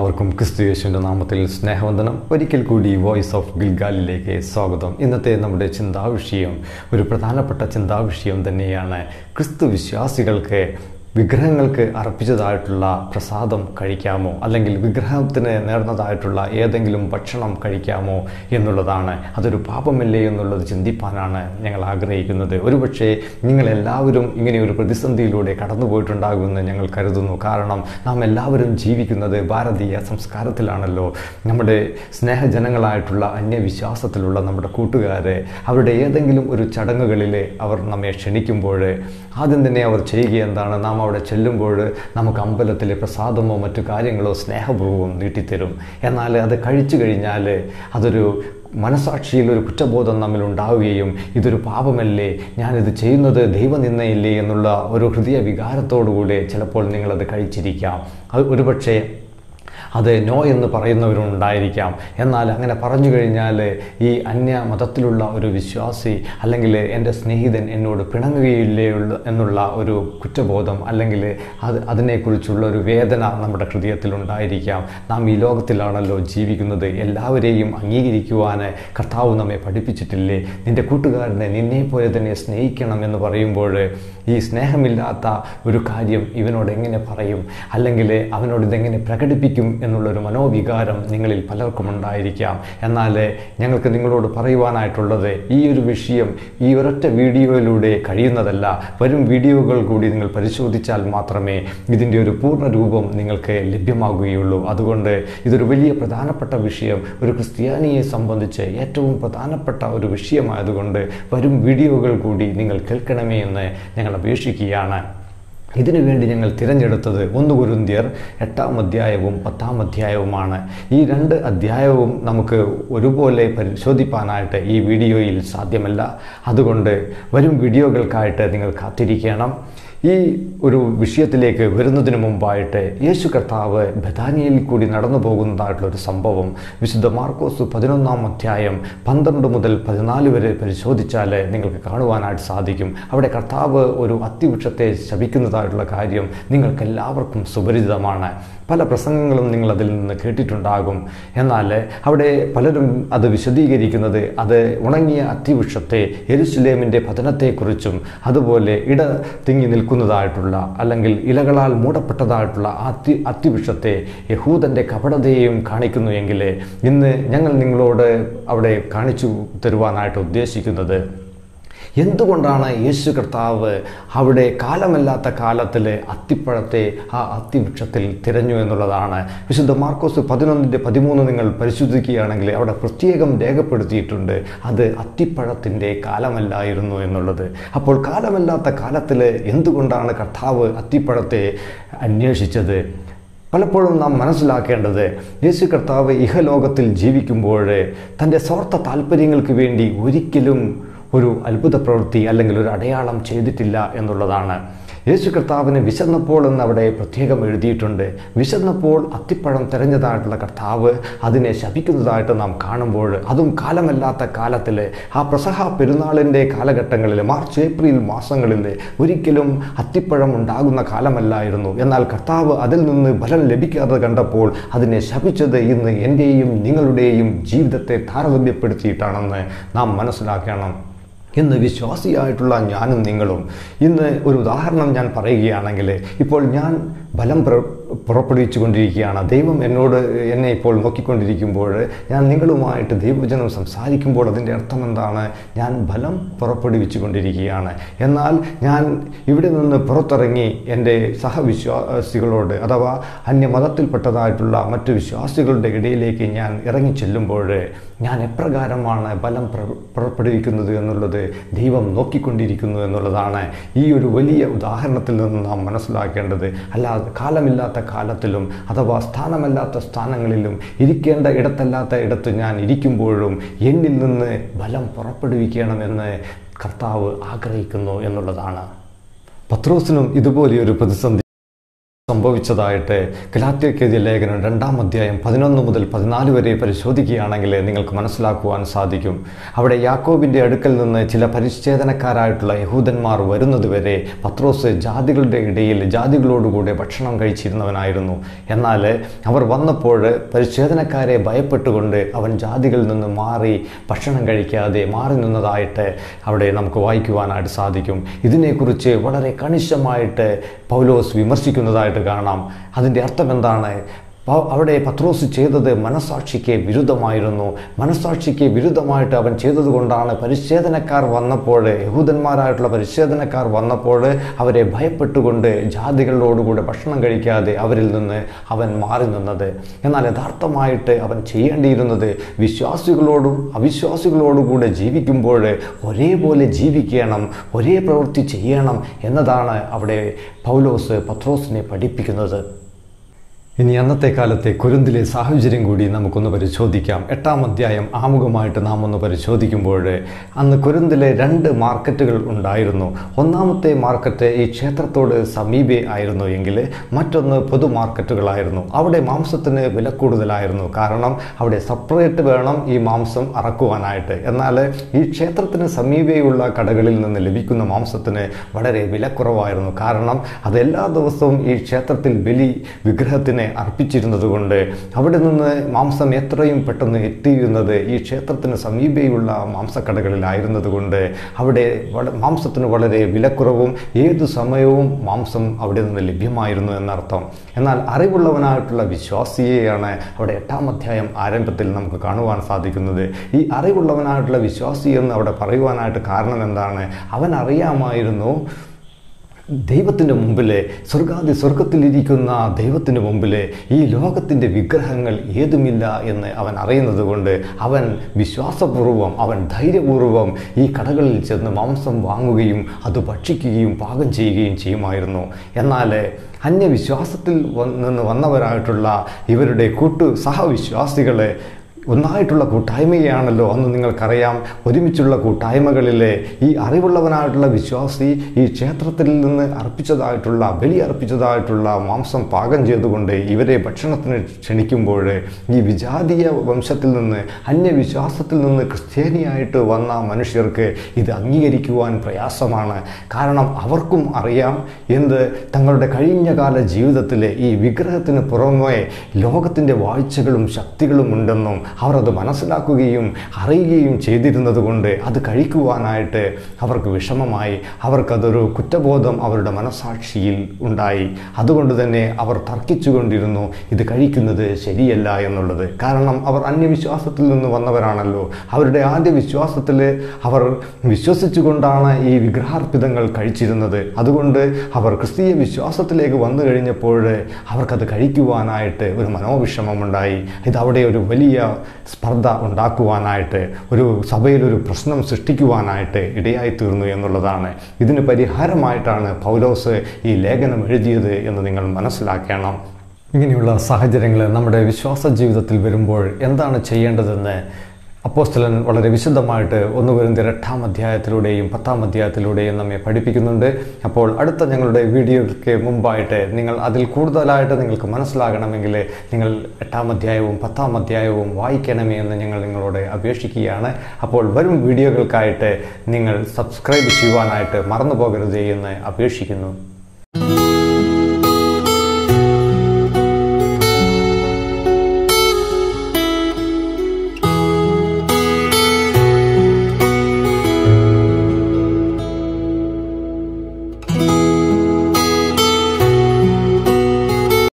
എല്ലാവർക്കും ക്രിസ്തു യേശുവിൻ്റെ നാമത്തിൽ സ്നേഹവന്ദനം ഒരിക്കൽ കൂടി വോയിസ് ഓഫ് ഗിൽഗാലിലേക്ക് സ്വാഗതം ഇന്നത്തെ നമ്മുടെ ചിന്താവിഷയം ഒരു പ്രധാനപ്പെട്ട ചിന്താവിഷയം തന്നെയാണ് ക്രിസ്തു വിശ്വാസികൾക്ക് വിഗ്രഹങ്ങൾക്ക് അർപ്പിച്ചതായിട്ടുള്ള പ്രസാദം കഴിക്കാമോ അല്ലെങ്കിൽ വിഗ്രഹത്തിന് നേർന്നതായിട്ടുള്ള ഏതെങ്കിലും ഭക്ഷണം കഴിക്കാമോ എന്നുള്ളതാണ് അതൊരു പാപമല്ലേ എന്നുള്ളത് ചിന്തിപ്പാനാണ് ഞങ്ങൾ ആഗ്രഹിക്കുന്നത് ഒരുപക്ഷെ നിങ്ങളെല്ലാവരും ഇങ്ങനെ ഒരു പ്രതിസന്ധിയിലൂടെ കടന്നു പോയിട്ടുണ്ടാകുമെന്ന് ഞങ്ങൾ കരുതുന്നു കാരണം നാം എല്ലാവരും ജീവിക്കുന്നത് ഭാരതീയ സംസ്കാരത്തിലാണല്ലോ നമ്മുടെ സ്നേഹജനങ്ങളായിട്ടുള്ള അന്യവിശ്വാസത്തിലുള്ള നമ്മുടെ കൂട്ടുകാരെ അവരുടെ ഏതെങ്കിലും ഒരു ചടങ്ങുകളിൽ അവർ നമ്മെ ക്ഷണിക്കുമ്പോൾ ആദ്യം തന്നെ അവർ ചെയ്യുക എന്താണ് നാം അവിടെ ചെല്ലുമ്പോൾ നമുക്ക് അമ്പലത്തിലെ പ്രസാദമോ മറ്റു കാര്യങ്ങളോ സ്നേഹപൂർവ്വം നീട്ടിത്തരും എന്നാൽ അത് കഴിച്ചു കഴിഞ്ഞാൽ അതൊരു മനസാക്ഷിയിൽ ഒരു കുറ്റബോധം നമ്മിൽ ഉണ്ടാവുകയും ഇതൊരു പാപമല്ലേ ഞാനിത് ചെയ്യുന്നത് ദൈവനിന്ദയില്ലേ എന്നുള്ള ഒരു ഹൃദയ വികാരത്തോടുകൂടി ചിലപ്പോൾ നിങ്ങളത് കഴിച്ചിരിക്കാം അത് ഒരുപക്ഷെ അത് നോ എന്ന് പറയുന്നവരുണ്ടായിരിക്കാം എന്നാൽ അങ്ങനെ പറഞ്ഞു കഴിഞ്ഞാൽ ഈ അന്യ മതത്തിലുള്ള ഒരു വിശ്വാസി അല്ലെങ്കിൽ എൻ്റെ സ്നേഹിതൻ എന്നോട് പിണങ്ങുകയില്ലേ ഉള്ള- എന്നുള്ള ഒരു കുറ്റബോധം അല്ലെങ്കിൽ അത് അതിനെക്കുറിച്ചുള്ള ഒരു വേദന നമ്മുടെ ഹൃദയത്തിൽ ഉണ്ടായിരിക്കാം നാം ഈ ലോകത്തിലാണല്ലോ ജീവിക്കുന്നത് എല്ലാവരെയും അംഗീകരിക്കുവാൻ കർത്താവ് നമ്മെ പഠിപ്പിച്ചിട്ടില്ലേ നിൻ്റെ കൂട്ടുകാരനെ നിന്നെ പോലെ തന്നെ സ്നേഹിക്കണം എന്ന് പറയുമ്പോൾ ഈ സ്നേഹമില്ലാത്ത ഒരു കാര്യം ഇവനോട് എങ്ങനെ പറയും അല്ലെങ്കിൽ അവനോട് ഇതെങ്ങനെ പ്രകടിപ്പിക്കും എന്നുള്ളൊരു മനോവികാരം നിങ്ങളിൽ പലർക്കും ഉണ്ടായിരിക്കാം എന്നാൽ ഞങ്ങൾക്ക് നിങ്ങളോട് പറയുവാനായിട്ടുള്ളത് ഈ ഒരു വിഷയം ഈ ഒരൊറ്റ വീഡിയോയിലൂടെ കഴിയുന്നതല്ല വരും വീഡിയോകൾ കൂടി നിങ്ങൾ പരിശോധിച്ചാൽ മാത്രമേ ഇതിൻ്റെ ഒരു പൂർണ്ണ രൂപം നിങ്ങൾക്ക് ലഭ്യമാകുകയുള്ളൂ അതുകൊണ്ട് ഇതൊരു വലിയ പ്രധാനപ്പെട്ട വിഷയം ഒരു ക്രിസ്ത്യാനിയെ സംബന്ധിച്ച് ഏറ്റവും പ്രധാനപ്പെട്ട ഒരു വിഷയമായതുകൊണ്ട് വരും വീഡിയോകൾ കൂടി നിങ്ങൾ കേൾക്കണമേ എന്ന് ഞങ്ങൾ അപേക്ഷിക്കുകയാണ് ഇതിനു വേണ്ടി ഞങ്ങൾ തിരഞ്ഞെടുത്തത് ഒന്ന് കുരുന്തിയർ എട്ടാം അധ്യായവും പത്താം അധ്യായവുമാണ് ഈ രണ്ട് അധ്യായവും നമുക്ക് ഒരുപോലെ പരിശോധിപ്പാനായിട്ട് ഈ വീഡിയോയിൽ സാധ്യമല്ല അതുകൊണ്ട് വരും വീഡിയോകൾക്കായിട്ട് നിങ്ങൾ കാത്തിരിക്കണം ഈ ഒരു വിഷയത്തിലേക്ക് വരുന്നതിന് മുമ്പായിട്ട് യേശു കർത്താവ് ബഥാനിയയിൽ കൂടി നടന്നു പോകുന്നതായിട്ടുള്ള ഒരു സംഭവം വിശുദ്ധ മാർക്കോസ് പതിനൊന്നാം അധ്യായം പന്ത്രണ്ട് മുതൽ പതിനാല് വരെ പരിശോധിച്ചാൽ നിങ്ങൾക്ക് കാണുവാനായിട്ട് സാധിക്കും അവിടെ കർത്താവ് ഒരു അത്തിവൃക്ഷത്തെ ശപിക്കുന്നതായിട്ടുള്ള കാര്യം നിങ്ങൾക്കെല്ലാവർക്കും സുപരിചിതമാണ് പല പ്രസംഗങ്ങളും നിങ്ങൾ അതിൽ നിന്ന് കേട്ടിട്ടുണ്ടാകും എന്നാൽ അവിടെ പലരും അത് വിശദീകരിക്കുന്നത് അത് ഉണങ്ങിയ അത്തിവൃക്ഷത്തെ എരുസലേമിൻ്റെ പതനത്തെക്കുറിച്ചും അതുപോലെ ഇട തിങ്ങി നിൽക്കുന്നതായിട്ടുള്ള അല്ലെങ്കിൽ ഇലകളാൽ മൂടപ്പെട്ടതായിട്ടുള്ള ആ അത്തി അത്തിവൃക്ഷത്തെ യഹൂദൻ്റെ കപടതയെയും കാണിക്കുന്നു എങ്കിൽ ഇന്ന് ഞങ്ങൾ നിങ്ങളോട് അവിടെ കാണിച്ചു തരുവാനായിട്ട് ഉദ്ദേശിക്കുന്നത് എന്തുകൊണ്ടാണ് യേശു കർത്താവ് അവിടെ കാലമല്ലാത്ത കാലത്തിൽ അത്തിപ്പഴത്തെ ആ അത്തിവൃക്ഷത്തിൽ തിരഞ്ഞു എന്നുള്ളതാണ് വിശുദ്ധ മാർക്കോസ് പതിനൊന്നിൻ്റെ പതിമൂന്ന് നിങ്ങൾ പരിശോധിക്കുകയാണെങ്കിൽ അവിടെ പ്രത്യേകം രേഖപ്പെടുത്തിയിട്ടുണ്ട് അത് അത്തിപ്പഴത്തിൻ്റെ കാലമല്ലായിരുന്നു എന്നുള്ളത് അപ്പോൾ കാലമല്ലാത്ത കാലത്തിൽ എന്തുകൊണ്ടാണ് കർത്താവ് അത്തിപ്പഴത്തെ അന്വേഷിച്ചത് പലപ്പോഴും നാം മനസ്സിലാക്കേണ്ടത് യേശു കർത്താവ് ഇഹലോകത്തിൽ ജീവിക്കുമ്പോൾ തൻ്റെ സ്വാർത്ഥ താല്പര്യങ്ങൾക്ക് വേണ്ടി ഒരിക്കലും ഒരു അത്ഭുത പ്രവൃത്തി അല്ലെങ്കിൽ ഒരു അടയാളം ചെയ്തിട്ടില്ല എന്നുള്ളതാണ് യേശു കർത്താവിന് വിശന്നപ്പോൾ എന്ന് അവിടെ പ്രത്യേകം എഴുതിയിട്ടുണ്ട് വിശന്നപ്പോൾ അത്തിപ്പഴം തിരഞ്ഞതായിട്ടുള്ള കർത്താവ് അതിനെ ശപിക്കുന്നതായിട്ട് നാം കാണുമ്പോൾ അതും കാലമല്ലാത്ത കാലത്തിൽ ആ പ്രസഹ പെരുന്നാളിൻ്റെ കാലഘട്ടങ്ങളിൽ മാർച്ച് ഏപ്രിൽ മാസങ്ങളിൽ ഒരിക്കലും അത്തിപ്പഴം ഉണ്ടാകുന്ന കാലമല്ലായിരുന്നു എന്നാൽ കർത്താവ് അതിൽ നിന്ന് ഫലം ലഭിക്കാതെ കണ്ടപ്പോൾ അതിനെ ശപിച്ചത് ഇന്ന് എൻ്റെയും നിങ്ങളുടെയും ജീവിതത്തെ താരതമ്യപ്പെടുത്തിയിട്ടാണെന്ന് നാം മനസ്സിലാക്കണം ഇന്ന് വിശ്വാസിയായിട്ടുള്ള ഞാനും നിങ്ങളും ഇന്ന് ഒരു ഉദാഹരണം ഞാൻ പറയുകയാണെങ്കിൽ ഇപ്പോൾ ഞാൻ ബലം പ്ര പുറപ്പെടുവിച്ചു കൊണ്ടിരിക്കുകയാണ് ദൈവം എന്നോട് എന്നെ ഇപ്പോൾ നോക്കിക്കൊണ്ടിരിക്കുമ്പോൾ ഞാൻ നിങ്ങളുമായിട്ട് ദൈവവചനം സംസാരിക്കുമ്പോൾ അതിൻ്റെ അർത്ഥം എന്താണ് ഞാൻ ബലം പുറപ്പെടുവിച്ചു കൊണ്ടിരിക്കുകയാണ് എന്നാൽ ഞാൻ ഇവിടെ നിന്ന് പുറത്തിറങ്ങി എൻ്റെ സഹവിശ്വാസികളോട് അഥവാ അന്യമതത്തിൽപ്പെട്ടതായിട്ടുള്ള മറ്റു വിശ്വാസികളുടെ ഇടയിലേക്ക് ഞാൻ ഇറങ്ങി ചെല്ലുമ്പോൾ ഞാൻ എപ്രകാരമാണ് ബലം പ്ര- പുറപ്പെടുവിക്കുന്നത് എന്നുള്ളത് ദൈവം നോക്കിക്കൊണ്ടിരിക്കുന്നു എന്നുള്ളതാണ് ഈ ഒരു വലിയ ഉദാഹരണത്തിൽ നിന്ന് നാം മനസ്സിലാക്കേണ്ടത് അല്ലാതെ കാലമില്ലാത്ത കാലത്തിലും അഥവാ സ്ഥാനമല്ലാത്ത സ്ഥാനങ്ങളിലും ഇരിക്കേണ്ട ഇടത്തല്ലാത്ത ഇടത്ത് ഞാൻ ഇരിക്കുമ്പോഴും എന്നിൽ നിന്ന് ബലം പുറപ്പെടുവിക്കണമെന്ന് കർത്താവ് ആഗ്രഹിക്കുന്നു എന്നുള്ളതാണ് പത്രോസിനും ഇതുപോലെയൊരു പ്രതിസന്ധി സംഭവിച്ചതായിട്ട് ഗലാത്യക്കെതിയ ലേഖനം രണ്ടാം അധ്യായം പതിനൊന്ന് മുതൽ പതിനാല് വരെ പരിശോധിക്കുകയാണെങ്കിൽ നിങ്ങൾക്ക് മനസ്സിലാക്കുവാൻ സാധിക്കും അവിടെ യാക്കോബിൻ്റെ അടുക്കൽ നിന്ന് ചില പരിച്ഛേദനക്കാരായിട്ടുള്ള യഹൂദന്മാർ വരുന്നതുവരെ പത്രോസ് ജാതികളുടെ ഇടയിൽ ജാതികളോടുകൂടെ ഭക്ഷണം കഴിച്ചിരുന്നവനായിരുന്നു എന്നാൽ അവർ വന്നപ്പോൾ പരിച്ഛേദനക്കാരെ ഭയപ്പെട്ടുകൊണ്ട് അവൻ ജാതികളിൽ നിന്ന് മാറി ഭക്ഷണം കഴിക്കാതെ മാറി നിന്നതായിട്ട് അവിടെ നമുക്ക് വായിക്കുവാനായിട്ട് സാധിക്കും ഇതിനെക്കുറിച്ച് വളരെ കണിശമായിട്ട് പൗലോസ് വിമർശിക്കുന്നതായിട്ട് കാണാം അതിൻ്റെ അർത്ഥം എന്താണ് പ- അവിടെ പത്രോസ് ചെയ്തത് മനസാക്ഷിക്ക് വിരുദ്ധമായിരുന്നു മനസാക്ഷിക്ക് വിരുദ്ധമായിട്ട് അവൻ ചെയ്തതുകൊണ്ടാണ് പരിച്ഛേദനക്കാർ വന്നപ്പോൾ യഹൂദന്മാരായിട്ടുള്ള പരിച്ഛേദനക്കാർ വന്നപ്പോൾ അവരെ ഭയപ്പെട്ടുകൊണ്ട് ജാതികളോടുകൂടെ ഭക്ഷണം കഴിക്കാതെ അവരിൽ നിന്ന് അവൻ മാറി നിന്നത് എന്നാൽ യഥാർത്ഥമായിട്ട് അവൻ ചെയ്യേണ്ടിയിരുന്നത് വിശ്വാസികളോടും അവിശ്വാസികളോടും കൂടെ ജീവിക്കുമ്പോൾ ഒരേപോലെ ജീവിക്കണം ഒരേ പ്രവൃത്തി ചെയ്യണം എന്നതാണ് അവിടെ പൗലോസ് പത്രോസിനെ പഠിപ്പിക്കുന്നത് ഇനി അന്നത്തെ കാലത്തെ കുരുന്തിലെ സാഹചര്യം കൂടി നമുക്കൊന്ന് പരിശോധിക്കാം എട്ടാം അധ്യായം ആമുഖമായിട്ട് നാം ഒന്ന് പരിശോധിക്കുമ്പോൾ അന്ന് കുരുന്തിലെ രണ്ട് മാർക്കറ്റുകൾ ഉണ്ടായിരുന്നു ഒന്നാമത്തെ മാർക്കറ്റ് ഈ ക്ഷേത്രത്തോട് സമീപേ ആയിരുന്നു എങ്കിൽ മറ്റൊന്ന് പൊതു മാർക്കറ്റുകളായിരുന്നു അവിടെ മാംസത്തിന് വില കൂടുതലായിരുന്നു കാരണം അവിടെ സെപ്പറേറ്റ് വേണം ഈ മാംസം അറക്കുവാനായിട്ട് എന്നാൽ ഈ ക്ഷേത്രത്തിന് സമീപയുള്ള കടകളിൽ നിന്ന് ലഭിക്കുന്ന മാംസത്തിന് വളരെ വിലക്കുറവായിരുന്നു കാരണം അത് എല്ലാ ദിവസവും ഈ ക്ഷേത്രത്തിൽ ബലി വിഗ്രഹത്തിനെ അർപ്പിച്ചിരുന്നത് കൊണ്ട് അവിടെ നിന്ന് മാംസം എത്രയും പെട്ടെന്ന് എത്തിയിരുന്നത് ഈ ക്ഷേത്രത്തിന് സമീപയുള്ള മാംസക്കടകളിലായിരുന്നത് കൊണ്ട് അവിടെ വള- മാംസത്തിന് വളരെ വിലക്കുറവും ഏതു സമയവും മാംസം അവിടെ നിന്ന് ലഭ്യമായിരുന്നു എന്നർത്ഥം എന്നാൽ അറിവുള്ളവനായിട്ടുള്ള വിശ്വാസിയെയാണ് അവിടെ എട്ടാം അധ്യായം ആരംഭത്തിൽ നമുക്ക് കാണുവാൻ സാധിക്കുന്നത് ഈ അറിവുള്ളവനായിട്ടുള്ള വിശ്വാസി എന്ന് അവിടെ പറയുവാനായിട്ട് കാരണം എന്താണ് അവൻ അറിയാമായിരുന്നു ദൈവത്തിൻ്റെ മുമ്പിൽ സ്വർഗാദി സ്വർഗത്തിലിരിക്കുന്ന ദൈവത്തിൻ്റെ മുമ്പിൽ ഈ ലോകത്തിൻ്റെ വിഗ്രഹങ്ങൾ ഏതുമില്ല എന്ന് അവൻ അറിയുന്നത് കൊണ്ട് അവൻ വിശ്വാസപൂർവം അവൻ ധൈര്യപൂർവം ഈ കടകളിൽ ചെന്ന് മാംസം വാങ്ങുകയും അത് ഭക്ഷിക്കുകയും പാകം ചെയ്യുകയും ചെയ്യുമായിരുന്നു എന്നാൽ അന്യവിശ്വാസത്തിൽ വന്ന് നിന്ന് വന്നവരായിട്ടുള്ള ഇവരുടെ കൂട്ടു സഹവിശ്വാസികളെ ഒന്നായിട്ടുള്ള കൂട്ടായ്മയാണല്ലോ അന്ന് നിങ്ങൾക്കറിയാം ഒരുമിച്ചുള്ള കൂട്ടായ്മകളിലെ ഈ അറിവുള്ളവനായിട്ടുള്ള വിശ്വാസി ഈ ക്ഷേത്രത്തിൽ നിന്ന് അർപ്പിച്ചതായിട്ടുള്ള ബലി അർപ്പിച്ചതായിട്ടുള്ള മാംസം പാകം ചെയ്തുകൊണ്ട് ഇവരെ ഭക്ഷണത്തിന് ക്ഷണിക്കുമ്പോൾ ഈ വിജാതീയ വംശത്തിൽ നിന്ന് അന്യവിശ്വാസത്തിൽ നിന്ന് ക്രിസ്ത്യാനിയായിട്ട് വന്ന മനുഷ്യർക്ക് ഇത് അംഗീകരിക്കുവാൻ പ്രയാസമാണ് കാരണം അവർക്കും അറിയാം എന്ത് തങ്ങളുടെ കഴിഞ്ഞകാല ജീവിതത്തിലെ ഈ വിഗ്രഹത്തിന് പുറമെ ലോകത്തിൻ്റെ വാഴ്ചകളും ശക്തികളും ഉണ്ടെന്നും അവർ അത് മനസ്സിലാക്കുകയും അറിയുകയും ചെയ്തിരുന്നത് കൊണ്ട് അത് കഴിക്കുവാനായിട്ട് അവർക്ക് വിഷമമായി അവർക്കതൊരു കുറ്റബോധം അവരുടെ മനസാക്ഷിയിൽ ഉണ്ടായി അതുകൊണ്ട് തന്നെ അവർ തർക്കിച്ചുകൊണ്ടിരുന്നു ഇത് കഴിക്കുന്നത് ശരിയല്ല എന്നുള്ളത് കാരണം അവർ അന്യവിശ്വാസത്തിൽ നിന്ന് വന്നവരാണല്ലോ അവരുടെ ആദ്യ വിശ്വാസത്തിൽ അവർ വിശ്വസിച്ചുകൊണ്ടാണ് ഈ വിഗ്രഹാർപ്പിതങ്ങൾ കഴിച്ചിരുന്നത് അതുകൊണ്ട് അവർ ക്രിസ്തീയ വിശ്വാസത്തിലേക്ക് വന്നു കഴിഞ്ഞപ്പോൾ അവർക്കത് കഴിക്കുവാനായിട്ട് ഒരു മനോവിഷമമുണ്ടായി ഇത് അവിടെ ഒരു വലിയ സ്പർദ്ധ ഉണ്ടാക്കുവാനായിട്ട് ഒരു സഭയിൽ ഒരു പ്രശ്നം സൃഷ്ടിക്കുവാനായിട്ട് ഇടയായി തീർന്നു എന്നുള്ളതാണ് ഇതിന് പരിഹാരമായിട്ടാണ് പൗലോസ് ഈ ലേഖനം എഴുതിയത് എന്ന് നിങ്ങൾ മനസ്സിലാക്കണം ഇങ്ങനെയുള്ള സാഹചര്യങ്ങൾ നമ്മുടെ വിശ്വാസ ജീവിതത്തിൽ വരുമ്പോൾ എന്താണ് ചെയ്യേണ്ടതെന്ന് അപ്പോസ്തലൻ വളരെ വിശദമായിട്ട് ഒന്ന് വരുന്ന എട്ടാം അധ്യായത്തിലൂടെയും പത്താം അധ്യായത്തിലൂടെയും നമ്മെ പഠിപ്പിക്കുന്നുണ്ട് അപ്പോൾ അടുത്ത ഞങ്ങളുടെ വീഡിയോയ്ക്ക് മുമ്പായിട്ട് നിങ്ങൾ അതിൽ കൂടുതലായിട്ട് നിങ്ങൾക്ക് മനസ്സിലാകണമെങ്കിൽ നിങ്ങൾ എട്ടാം അധ്യായവും പത്താം അധ്യായവും വായിക്കണമേ എന്ന് ഞങ്ങൾ നിങ്ങളോട് അപേക്ഷിക്കുകയാണ് അപ്പോൾ വരും വീഡിയോകൾക്കായിട്ട് നിങ്ങൾ സബ്സ്ക്രൈബ് ചെയ്യുവാനായിട്ട് മറന്നു പോകരുത് എന്ന് അപേക്ഷിക്കുന്നു